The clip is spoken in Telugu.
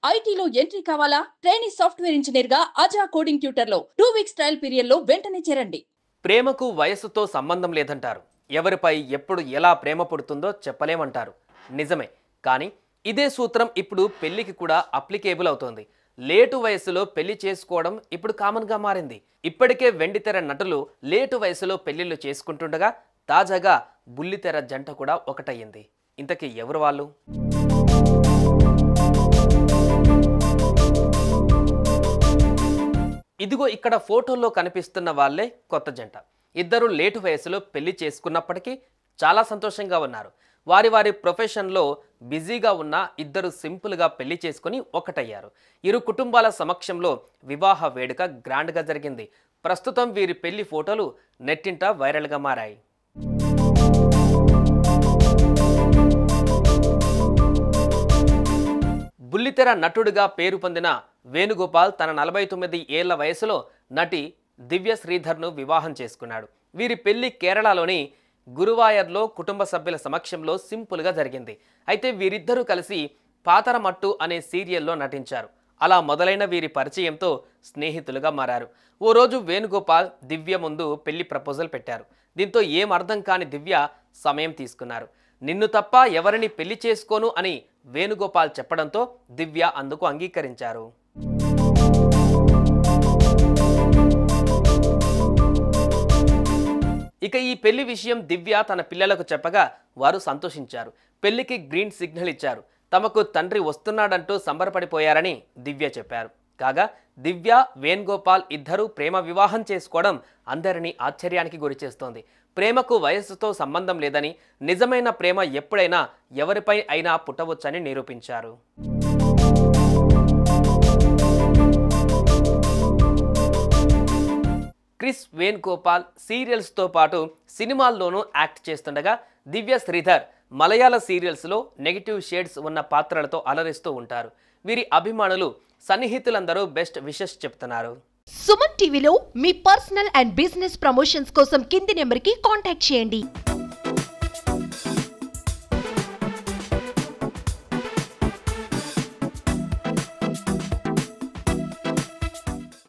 ఐటీలో ఎంట్రీ కావాలా ట్రైనింగ్ సాఫ్ట్వేర్ ఇంజనీర్ గా అజా కోడింగ్ ట్యూటర్ లో టూ వీక్స్ ట్రయల్ పీరియడ్ లో వెంటనే చేరండి ప్రేమకు వయస్సుతో సంబంధం లేదంటారు ఎవరిపై ఎప్పుడు ఎలా ప్రేమ పుడుతుందో చెప్పలేమంటారు నిజమే కానీ ఇదే సూత్రం ఇప్పుడు పెళ్లికి కూడా అప్లికేబుల్ అవుతోంది లేటు వయసులో పెళ్లి చేసుకోవడం ఇప్పుడు కామన్గా మారింది ఇప్పటికే వెండితెర నటులు లేటు వయసులో పెళ్లిళ్ళు చేసుకుంటుండగా తాజాగా బుల్లితెర జంట కూడా ఒకటయ్యింది ఇంతకీ ఎవరు వాళ్ళు ఇదిగో ఇక్కడ ఫోటోల్లో కనిపిస్తున్న వాళ్ళే కొత్త జంట ఇద్దరు లేటు వయసులో పెళ్లి చేసుకున్నప్పటికీ చాలా సంతోషంగా ఉన్నారు వారి వారి ప్రొఫెషన్లో బిజీగా ఉన్న ఇద్దరు సింపుల్గా పెళ్లి చేసుకుని ఒకటయ్యారు ఇరు కుటుంబాల సమక్షంలో వివాహ వేడుక గ్రాండ్గా జరిగింది ప్రస్తుతం వీరి పెళ్లి ఫోటోలు నెట్టింట వైరల్గా మారాయి బుల్లితెర నటుడిగా పేరు పొందిన వేణుగోపాల్ తన నలభై తొమ్మిది ఏళ్ల వయసులో నటి దివ్య శ్రీధర్ను వివాహం చేసుకున్నాడు వీరి పెళ్లి కేరళలోని గురువాయర్లో కుటుంబ సభ్యుల సమక్షంలో సింపుల్గా జరిగింది అయితే వీరిద్దరూ కలిసి పాతరమట్టు అనే సీరియల్లో నటించారు అలా మొదలైన వీరి పరిచయంతో స్నేహితులుగా మారారు ఓ రోజు వేణుగోపాల్ దివ్య ముందు పెళ్లి ప్రపోజల్ పెట్టారు దీంతో ఏం అర్థం కాని దివ్య సమయం తీసుకున్నారు నిన్ను తప్ప ఎవరిని పెళ్లి చేసుకోను అని వేణుగోపాల్ చెప్పడంతో దివ్య అందుకు అంగీకరించారు ఇక ఈ పెళ్లి విషయం దివ్య తన పిల్లలకు చెప్పగా వారు సంతోషించారు పెళ్లికి గ్రీన్ సిగ్నల్ ఇచ్చారు తమకు తండ్రి వస్తున్నాడంటూ సంబరపడిపోయారని దివ్య చెప్పారు కాగా దివ్య వేణుగోపాల్ ఇద్దరూ ప్రేమ వివాహం చేసుకోవడం అందరినీ ఆశ్చర్యానికి గురిచేస్తోంది ప్రేమకు వయస్సుతో సంబంధం లేదని నిజమైన ప్రేమ ఎప్పుడైనా ఎవరిపై అయినా పుట్టవచ్చని నిరూపించారు క్రిస్ వేన్ గోపాల్ సీరియల్స్తో పాటు సినిమాల్లోనూ యాక్ట్ చేస్తుండగా దివ్య శ్రీధర్ మలయాళ సీరియల్స్లో నెగిటివ్ షేడ్స్ ఉన్న పాత్రలతో అలరిస్తూ ఉంటారు వీరి అభిమానులు సన్నిహితులందరూ బెస్ట్ విషెస్ చెప్తున్నారు సుమన్ టీవీలో మీ పర్సనల్ అండ్ బిజినెస్ ప్రమోషన్స్ కోసం కింది నెంబర్కి కాంటాక్ట్ చేయండి